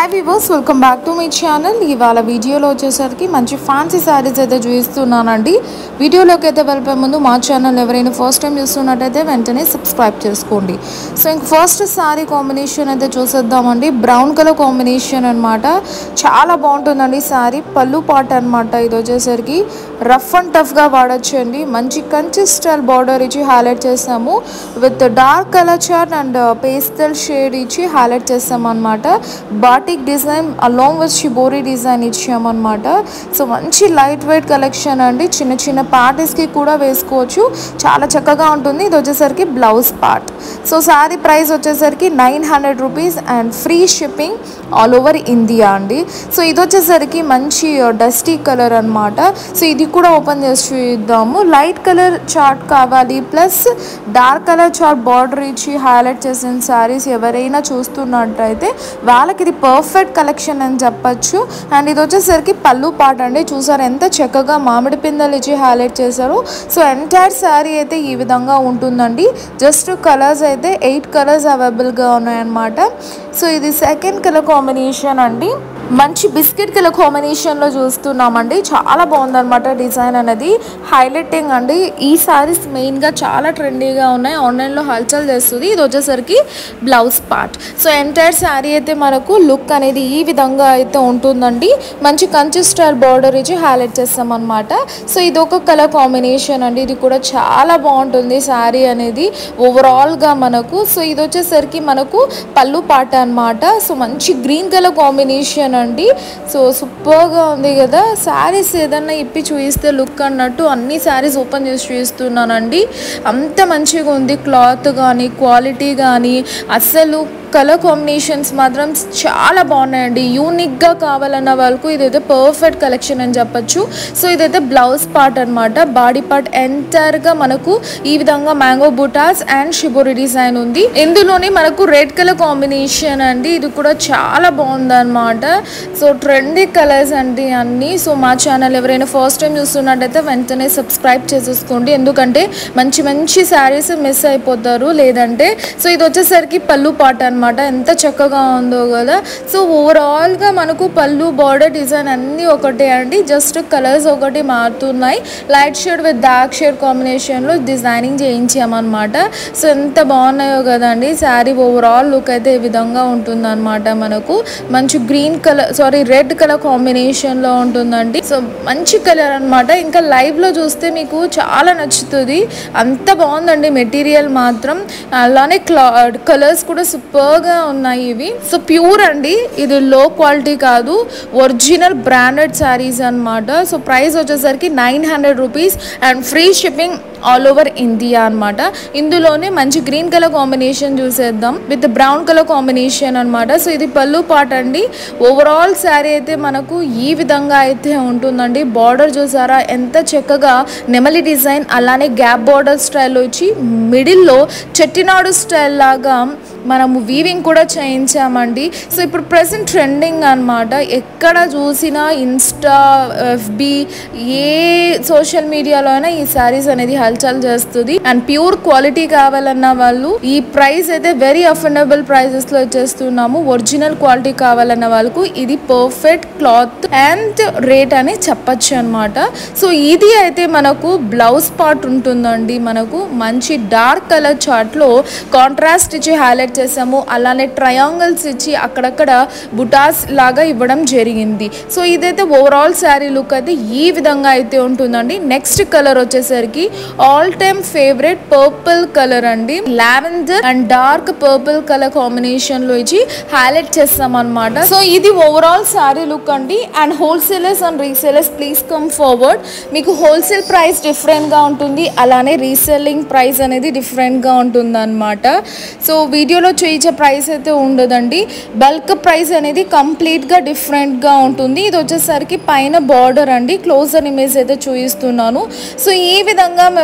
hi viewers welcome back to my channel ఇవాళ వీడియోలో వచ్చేసరికి మంచి ఫ్యాన్సీ శారీస్ అయితే చూపిస్తున్నానండి వీడియోలోకి అయితే వెళ్ళిపోయే ముందు మా ఛానల్ ఎవరైనా ఫస్ట్ టైం చూస్తున్నట్టయితే వెంటనే సబ్స్క్రైబ్ చేసుకోండి సో ఇంక ఫస్ట్ శారీ కాంబినేషన్ అయితే చూసేద్దామండి బ్రౌన్ కలర్ కాంబినేషన్ అన్నమాట చాలా బాగుంటుందండి శారీ పళ్ళు పాట అన్నమాట ఇది వచ్చేసరికి రఫ్ అండ్ టఫ్గా వాడచ్చు అండి మంచి కంచి స్టైల్ బార్డర్ ఇచ్చి హైలైట్ చేస్తాము with dark colour chart and pastel shade ఇచ్చి హైలైట్ చేస్తాం అనమాట batik design along with shibori design ఇచ్చామన్నమాట సో మంచి లైట్ వెయిట్ కలెక్షన్ అండి చిన్న చిన్న పార్టీస్కి కూడా వేసుకోవచ్చు చాలా చక్కగా ఉంటుంది ఇది వచ్చేసరికి blouse part so sari price వచ్చేసరికి nine hundred rupees and free shipping all over India అండి సో ఇది వచ్చేసరికి మంచి డస్టీ కలర్ అన్నమాట సో ఇది కూడా ఓపెన్ చేసి చూద్దాము లైట్ కలర్ చార్ట్ కావాలి plus dark colour chart border ఇచ్చి హైలైట్ చేసిన శారీస్ ఎవరైనా చూస్తున్నట్టయితే వాళ్ళకి ఇది పర్ఫెక్ట్ కలెక్షన్ అని చెప్పచ్చు అండ్ ఇది వచ్చేసరికి పళ్ళు పాట అండి చూసారు ఎంత చక్కగా మామిడి పిందెలు ఇచ్చి హైలైట్ చేశారు సో ఎంటైర్ శారీ అయితే ఈ విధంగా ఉంటుందండి జస్ట్ కలర్స్ అయితే ఎయిట్ కలర్స్ అవైలబుల్గా ఉన్నాయన్నమాట సో ఇది సెకండ్ కలర్ కాంబినేషన్ అండి మంచి బిస్కెట్ కలర్ కాంబినేషన్లో చూస్తున్నామండి చాలా బాగుందన్నమాట డిజైన్ అనేది హైలైటింగ్ అండి ఈ సారీస్ మెయిన్గా చాలా ట్రెండీగా ఉన్నాయి ఆన్లైన్లో హల్చల్ చేస్తుంది ఇది వచ్చేసరికి blouse part so entire sari అయితే మనకు లుక్ అనేది ఈ విధంగా అయితే ఉంటుందండి మంచి కంచి స్టైల్ బార్డర్ ఇచ్చి హైలైట్ చేస్తాం అనమాట సో ఇది ఒక కలర్ కాంబినేషన్ అండి ఇది కూడా చాలా బాగుంటుంది శారీ అనేది ఓవరాల్గా మనకు సో ఇది వచ్చేసరికి మనకు పళ్ళు పాట అన్నమాట సో మంచి గ్రీన్ కలర్ కాంబినేషన్ అండి సో సూపర్గా ఉంది కదా శారీస్ ఏదన్నా ఇప్పి చూపిస్తే లుక్ అన్నట్టు అన్ని శారీస్ ఓపెన్ చేసి చూపిస్తున్నానండి అంత మంచిగా ఉంది క్లాత్ కానీ క్వాలిటీ కానీ అస్సలు కలర్ కాంబినేషన్స్ మాత్రం చాలా బాగున్నాయండి యూనిక్గా కావాలన్న వాళ్ళకు ఇదైతే పర్ఫెక్ట్ కలెక్షన్ అని చెప్పొచ్చు సో ఇదైతే బ్లౌజ్ పార్ట్ అనమాట బాడీ పార్ట్ ఎంటైర్గా మనకు ఈ విధంగా మ్యాంగో బుటాస్ అండ్ షిబోరి డిజైన్ ఉంది ఇందులోనే మనకు రెడ్ కలర్ కాంబినేషన్ అండి ఇది కూడా చాలా బాగుంది అనమాట సో ట్రెండీ కలర్స్ అండి అన్నీ సో మా ఛానల్ ఎవరైనా ఫస్ట్ టైం చూస్తున్నట్టయితే వెంటనే సబ్స్క్రైబ్ చేసేసుకోండి ఎందుకంటే మంచి మంచి శారీస్ మిస్ అయిపోతారు లేదంటే సో ఇది వచ్చేసరికి పళ్ళు పాట అనమాట ఎంత చక్కగా ఉందో కదా సో ఓవరాల్గా మనకు పళ్ళు బార్డర్ డిజైన్ అన్నీ ఒకటే అండి జస్ట్ కలర్స్ ఒకటి మారుతున్నాయి light shade with dark shade కాంబినేషన్లో డిజైనింగ్ చేయించామన్నమాట సో ఎంత బాగున్నాయో కదండి శారీ ఓవరాల్ లుక్ అయితే ఈ విధంగా ఉంటుందన్నమాట మనకు మంచి green colour sorry red colour కాంబినేషన్లో ఉంటుందండి సో మంచి కలర్ అనమాట ఇంకా లైవ్లో చూస్తే మీకు చాలా నచ్చుతుంది అంత బాగుందండి మెటీరియల్ మాత్రం అలానే క్లా కలర్స్ కూడా సూపర్గా ఉన్నాయి ఇవి సో ప్యూర్ అండి ఇది లో క్వాలిటీ కాదు ఒరిజినల్ బ్రాండెడ్ శారీస్ అన్నమాట సో ప్రైస్ వచ్చేసరికి nine hundred rupees and free shipping all over India అన్నమాట ఇందులోనే మంచి గ్రీన్ కలర్ కాంబినేషన్ చూసేద్దాం విత్ బ్రౌన్ కలర్ కాంబినేషన్ అన్నమాట సో ఇది పళ్ళు పాట అండి ఓవరాల్ శారీ అయితే మనకు ఈ విధంగా అయితే ఉంటుందండి బార్డర్ చూసారా ఎంత చక్కగా నెమలి డిజైన్ అలానే గ్యాప్ బార్డర్ స్టైల్ వచ్చి మిడిల్లో చెట్టినాడు స్టైల్ లాగా మనము వీవింగ్ కూడా చేయించామండి సో ఇప్పుడు ప్రజెంట్ ట్రెండింగ్ అనమాట ఎక్కడ చూసినా ఇన్స్టా ఎఫ్బి ఏ సోషల్ మీడియాలో అయినా ఈ శారీస్ అనేది హల్చల్ చేస్తుంది అండ్ ప్యూర్ క్వాలిటీ కావాలన్న వాళ్ళు ఈ ప్రైస్ అయితే వెరీ అఫోర్డబుల్ ప్రైజెస్ లో ఇచ్చేస్తున్నాము ఒరిజినల్ క్వాలిటీ కావాలన్న వాళ్ళకు ఇది పర్ఫెక్ట్ క్లాత్ అండ్ రేట్ అని చెప్పచ్చు అనమాట సో ఇది అయితే మనకు బ్లౌజ్ పార్ట్ ఉంటుందండి మనకు మంచి డార్క్ కలర్ చార్ట్ లో కాంట్రాస్ట్ ఇచ్చి హైలైట్ చేసాము అలానే ట్రయాంగిల్స్ ఇచ్చి అక్కడక్కడ బుటాస్ లాగా ఇవ్వడం జరిగింది సో ఇదైతే ఓవరాల్ శారీ లుక్ అయితే ఈ విధంగా అయితే ఉంటుందండి నెక్స్ట్ కలర్ వచ్చేసరికి all time favourite purple colour అండి lavender and dark purple colour combination లో ఇచ్చి హైలైట్ చేస్తాం అనమాట సో ఇది ఓవరాల్ శారీ లుక్ అండి and wholesalers and resellers please come forward మీకు హోల్సేల్ ప్రైస్ డిఫరెంట్ గా ఉంటుంది అలానే రీసెల్లింగ్ ప్రైస్ అనేది డిఫరెంట్ గా ఉంటుంది అనమాట సో వీడియోలో చూయించే ప్రైస్ అయితే ఉండదండి బల్క్ ప్రైస్ అనేది కంప్లీట్గా డిఫరెంట్గా ఉంటుంది ఇది వచ్చేసరికి పైన బార్డర్ అండి క్లోజర్ ఇమేజ్ అయితే చూపిస్తున్నాను సో ఈ విధంగా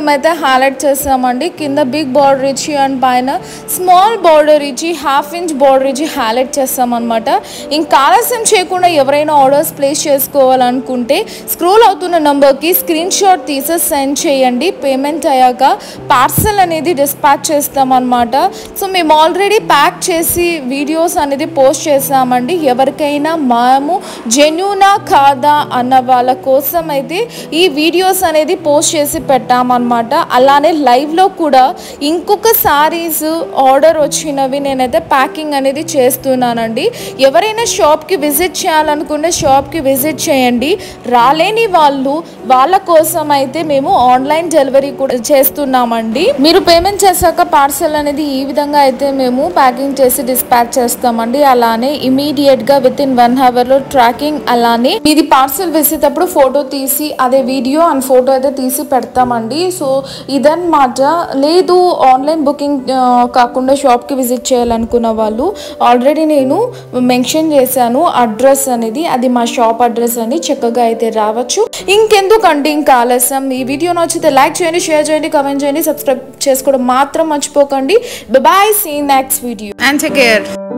మేమైతే హైలైట్ చేస్తామండి కింద బిగ్ బార్డర్ ఇచ్చి అండ్ పైన స్మాల్ బార్డర్ ఇచ్చి హాఫ్ ఇంచ్ బార్డర్ ఇచ్చి హైలైట్ చేస్తామన్నమాట ఇంకా ఆలస్యం చేయకుండా ఎవరైనా ఆర్డర్స్ ప్లేస్ చేసుకోవాలనుకుంటే స్క్రోల్ అవుతున్న నంబర్కి స్క్రీన్ షాట్ తీసి సెండ్ చేయండి పేమెంట్ అయ్యాక పార్సల్ అనేది డిస్పాచ్ చేస్తామన్నమాట సో మేము ఆల్రెడీ ప్యాక్ చేసి వీడియోస్ అనేది పోస్ట్ చేసామండి ఎవరికైనా మేము జెన్యునా కాదా అన్న వాళ్ళ కోసం అయితే ఈ వీడియోస్ అనేది పోస్ట్ చేసి పెట్టామన్నమాట అలానే లైవ్లో కూడా ఇంకొక సారీస్ ఆర్డర్ వచ్చినవి నేనైతే ప్యాకింగ్ అనేది చేస్తున్నానండి ఎవరైనా షాప్కి విజిట్ చేయాలనుకుంటే షాప్కి విజిట్ చేయండి రాలేని వాళ్ళు వాళ్ళ కోసం అయితే మేము ఆన్లైన్ డెలివరీ కూడా చేస్తున్నామండి మీరు పేమెంట్ చేశాక పార్సల్ అనేది ఈ విధంగా అయితే మేము ప్యాకింగ్ చేసి డిస్పాచ్ చేస్తామండి అలానే ఇమీడియట్ గా విత్ ఇన్ వన్ అవర్ లో ట్రాకింగ్ అలానే మీది పార్సల్ వేసేటప్పుడు ఫోటో తీసి అదే వీడియో అండ్ ఫోటో అయితే తీసి పెడతామండి సో ఇదన్నమాట లేదు ఆన్లైన్ బుకింగ్ ఆ, కాకుండా షాప్కి విజిట్ చేయాలనుకున్న వాళ్ళు ఆల్రెడీ నేను మెన్షన్ చేశాను అడ్రస్ అనేది అది మా షాప్ అడ్రస్ అండి చక్కగా అయితే రావచ్చు ఇంకెందుకండి ఇంకా ఆలస్యం ఈ వీడియో నచ్చితే లైక్ చేయండి షేర్ చేయండి కమెంట్ చేయండి సబ్స్క్రైబ్ చేసుకోవడం మాత్రం మర్చిపోకండి bye see next video and take care